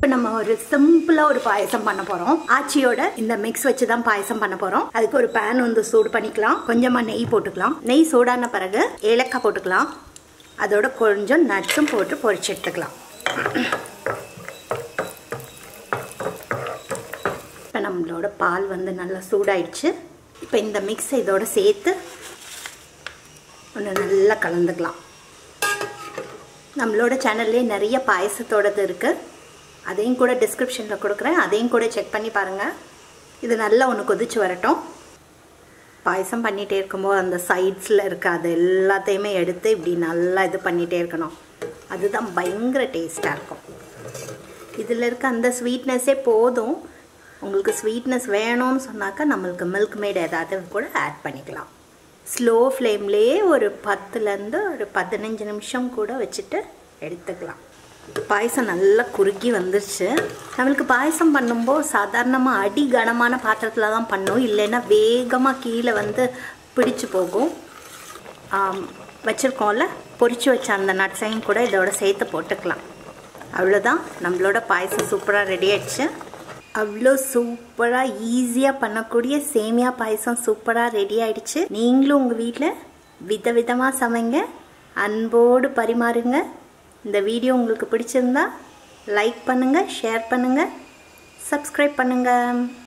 இப்போ நம்ம ஒரு சிம்பிளாக ஒரு பாயசம் பண்ண போகிறோம் ஆச்சியோட இந்த மிக்ஸ் வச்சு தான் பாயசம் பண்ண போகிறோம் அதுக்கு ஒரு பேன் வந்து சூடு பண்ணிக்கலாம் கொஞ்சமாக நெய் போட்டுக்கலாம் நெய் சூடான பிறகு ஏலக்காய் போட்டுக்கலாம் அதோட கொஞ்சம் நட்ஸும் போட்டு பொரிச்சு எடுத்துக்கலாம் இப்போ நம்மளோட பால் வந்து நல்லா சூடாயிடுச்சு இப்போ இந்த மிக்ஸை இதோட சேர்த்து ஒன்று நல்லா கலந்துக்கலாம் நம்மளோட சேனல்லே நிறைய பாயசத்தோடது இருக்குது அதையும் கூட டிஸ்கிரிப்ஷனில் கொடுக்குறேன் அதையும் கூட செக் பண்ணி பாருங்கள் இது நல்லா ஒன்று கொதிச்சு வரட்டும் பாயசம் பண்ணிகிட்டே இருக்கும்போது அந்த சைட்ஸில் இருக்க அது எல்லாத்தையுமே எடுத்து இப்படி நல்லா இது பண்ணிகிட்டே இருக்கணும் அதுதான் பயங்கர டேஸ்ட்டாக இருக்கும் இதில் இருக்க அந்த ஸ்வீட்னஸே போதும் உங்களுக்கு ஸ்வீட்னஸ் வேணும்னு சொன்னாக்கா நம்மளுக்கு மில்க் மேட் ஏதாவது கூட ஆட் பண்ணிக்கலாம் ஸ்லோ ஃப்ளேம்லேயே ஒரு பத்துலேருந்து ஒரு பதினஞ்சு நிமிஷம் கூட வச்சுட்டு எடுத்துக்கலாம் பாயசம் நல்லா குறுக்கி வந்துருச்சு நம்மளுக்கு பாயசம் பண்ணும்போது சாதாரணமாக அடி கனமான பாத்திரத்தில் தான் பண்ணும் இல்லைன்னா வேகமாக கீழே வந்து பிடிச்சு போகும் வச்சுருக்கோம்ல பொரிச்சு வச்ச அந்த நட்ஸையும் கூட இதோட சேர்த்து போட்டுக்கலாம் அவ்வளோதான் நம்மளோட பாயசம் சூப்பராக ரெடி ஆயிடுச்சு அவ்வளோ சூப்பராக ஈஸியாக பண்ணக்கூடிய சேமியா பாயசம் சூப்பராக ரெடி ஆயிடுச்சு நீங்களும் உங்கள் வீட்டில் விதவிதமாக சமைங்க அன்போடு பரிமாறுங்க இந்த வீடியோ உங்களுக்கு பிடிச்சிருந்தா லைக் பண்ணுங்கள் ஷேர் பண்ணுங்கள் சப்ஸ்கிரைப் பண்ணுங்கள்